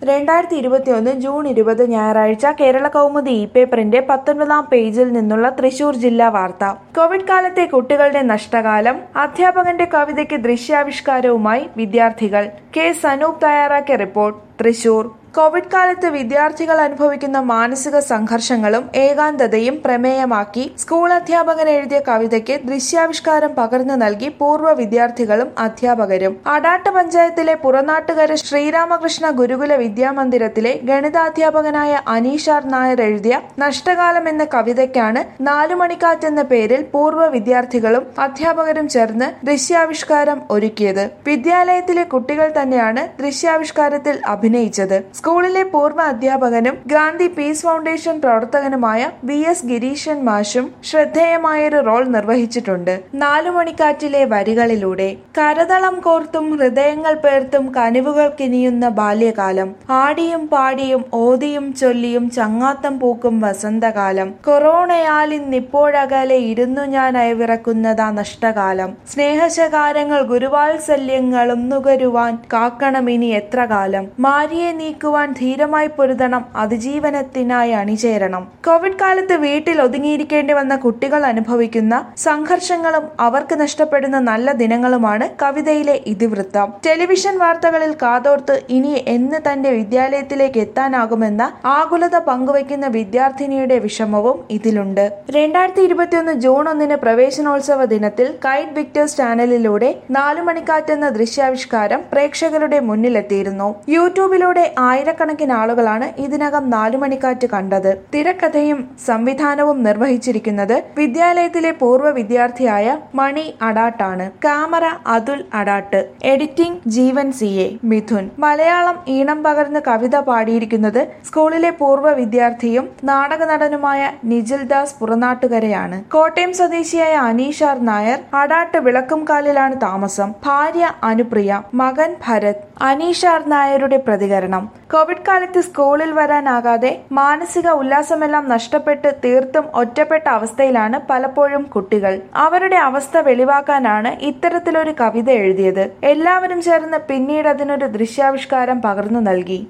രണ്ടായിരത്തി ഇരുപത്തിയൊന്ന് ജൂൺ ഇരുപത് ഞായറാഴ്ച കേരള കൗമുദി ഇ പേപ്പറിന്റെ പത്തൊൻപതാം പേജിൽ നിന്നുള്ള തൃശൂർ ജില്ലാ വാർത്ത കോവിഡ് കാലത്തെ കുട്ടികളുടെ നഷ്ടകാലം അധ്യാപകന്റെ കവിതയ്ക്ക് ദൃശ്യാവിഷ്കാരവുമായി വിദ്യാർത്ഥികൾ കെ സനൂപ് തയ്യാറാക്കിയ റിപ്പോർട്ട് തൃശൂർ കോവിഡ് കാലത്ത് വിദ്യാർത്ഥികൾ അനുഭവിക്കുന്ന മാനസിക സംഘർഷങ്ങളും ഏകാന്തതയും പ്രമേയമാക്കി സ്കൂൾ അധ്യാപകൻ എഴുതിയ കവിതയ്ക്ക് ദൃശ്യാവിഷ്കാരം പകർന്നു നൽകി പൂർവ്വ വിദ്യാർത്ഥികളും അധ്യാപകരും അടാട്ട് പഞ്ചായത്തിലെ പുറനാട്ടുകര ശ്രീരാമകൃഷ്ണ ഗുരുകുല വിദ്യാമന്ദിരത്തിലെ ഗണിതാധ്യാപകനായ അനീഷാർ നായർ എഴുതിയ നഷ്ടകാലം എന്ന കവിതയ്ക്കാണ് നാലു മണിക്കാറ്റ് എന്ന പേരിൽ പൂർവ്വ വിദ്യാർത്ഥികളും അധ്യാപകരും ചേർന്ന് ദൃശ്യാവിഷ്കാരം ഒരുക്കിയത് വിദ്യാലയത്തിലെ കുട്ടികൾ തന്നെയാണ് ദൃശ്യാവിഷ്കാരത്തിൽ അഭിനയിച്ചത് സ്കൂളിലെ പൂർവ്വ അധ്യാപകനും ഗാന്ധി പീസ് ഫൗണ്ടേഷൻ പ്രവർത്തകനുമായ വി എസ് ഗിരീശൻ മാഷും ശ്രദ്ധേയമായൊരു റോൾ നിർവഹിച്ചിട്ടുണ്ട് നാലു മണിക്കാറ്റിലെ വരികളിലൂടെ കരതളം കോർത്തും ഹൃദയങ്ങൾ പേർത്തും കനിവുകൾ കിനിയുന്ന ബാല്യകാലം ആടിയും പാടിയും ഓതിയും ചൊല്ലിയും ചങ്ങാത്തം പൂക്കും വസന്തകാലം കൊറോണയാലിൻ നിപ്പോഴകലെ ഇരുന്നു ഞാൻ അയവിറക്കുന്നതാ നഷ്ടകാലം സ്നേഹശകാരങ്ങൾ ഗുരുവാത്സല്യങ്ങളും നുകരുവാൻ കാക്കണമിനി എത്ര കാലം മാരിയെ നീക്കുവാൻ ധീരമായി പൊരുതണം അതിജീവനത്തിനായി അണിചേരണം കോവിഡ് കാലത്ത് വീട്ടിൽ ഒതുങ്ങിയിരിക്കേണ്ടി വന്ന കുട്ടികൾ അനുഭവിക്കുന്ന സംഘർഷങ്ങളും അവർക്ക് നഷ്ടപ്പെടുന്ന നല്ല ദിനങ്ങളുമാണ് കവിതയിലെ ഇതിവൃത്തം ടെലിവിഷൻ വാർത്തകളിൽ കാതോർത്ത് ഇനി എന്ന് തന്റെ വിദ്യാലയത്തിലേക്ക് എത്താനാകുമെന്ന ആകുലത പങ്കുവയ്ക്കുന്ന വിദ്യാർത്ഥിനിയുടെ വിഷമവും ഇതിലുണ്ട് രണ്ടായിരത്തി ഇരുപത്തിയൊന്ന് ജൂൺ ഒന്നിന് പ്രവേശനോത്സവ ദിനത്തിൽ കൈറ്റ് വിക്ടേഴ്സ് ചാനലിലൂടെ നാലു മണിക്കാറ്റെന്ന ദൃശ്യാവിഷ്കാരം പ്രേക്ഷകരുടെ മുന്നിലെത്തിയിരുന്നു യൂട്യൂബിലൂടെ ആയിരക്കണക്കിന് ആളുകളാണ് ഇതിനകം നാലു മണിക്കാറ്റ് കണ്ടത് തിരക്കഥയും സംവിധാനവും നിർവഹിച്ചിരിക്കുന്നത് വിദ്യാലയത്തിലെ പൂർവ്വ വിദ്യാർത്ഥിയായ മണി അഡാട്ടാണ് camera Athul Adat editing Jeevan C A Mithun Malayalam ഈണം പകർന്ന് കവിത പാടിയിരിക്കുന്നത് സ്കൂളിലെ പൂർവ്വ വിദ്യാർത്ഥിയും നാടക നടനുമായ നിജിൽ ദാസ് പുറനാട്ടുകരയാണ് കോട്ടയം സ്വദേശിയായ അനീഷാർ നായർ അടാട്ട് വിളക്കുംകാലിലാണ് താമസം ഭാര്യ അനുപ്രിയ മകൻ ഭരത് അനീഷാർ നായരുടെ പ്രതികരണം കോവിഡ് കാലത്ത് സ്കൂളിൽ വരാനാകാതെ മാനസിക ഉല്ലാസമെല്ലാം നഷ്ടപ്പെട്ട് തീർത്തും ഒറ്റപ്പെട്ട അവസ്ഥയിലാണ് പലപ്പോഴും കുട്ടികൾ അവരുടെ അവസ്ഥ വെളിവാക്കാനാണ് ഇത്തരത്തിലൊരു കവിത എഴുതിയത് എല്ലാവരും ചേർന്ന് പിന്നീട് അതിനൊരു ദൃശ്യാവിഷ്കാരം പകർന്നു നൽകി